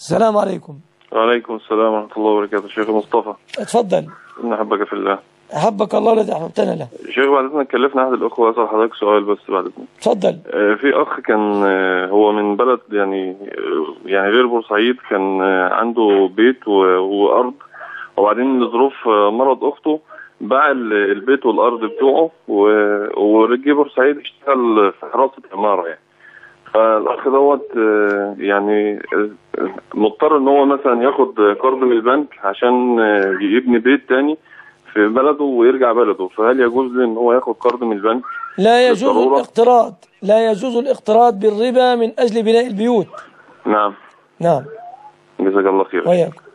السلام عليكم وعليكم السلام ورحمة الله وبركاته شيخ مصطفى اتفضل إن أحبك في الله أحبك الله الذي أحببتنا له شيخ بعد إذنك كلفنا أحد الأخوة أسأل حضرتك سؤال بس بعد إذنك اتفضل آه، في أخ كان آه، هو من بلد يعني آه، يعني غير بورسعيد كان آه، عنده بيت و- وأرض وبعدين لظروف آه، مرض أخته باع ال- البيت والأرض بتوعه و- ورجع بورسعيد اشتغل في حراسة عمارة يعني فالأخ دوت آه، يعني آه، مضطر إن هو مثلا ياخد قرض من البنك عشان آه، يبني بيت تاني في بلده ويرجع بلده فهل يجوز له إن هو ياخد قرض من البنك؟ لا يجوز بالضرورة. الاقتراض لا يجوز الاقتراض بالربا من أجل بناء البيوت نعم نعم جزاك الله خير وإياكم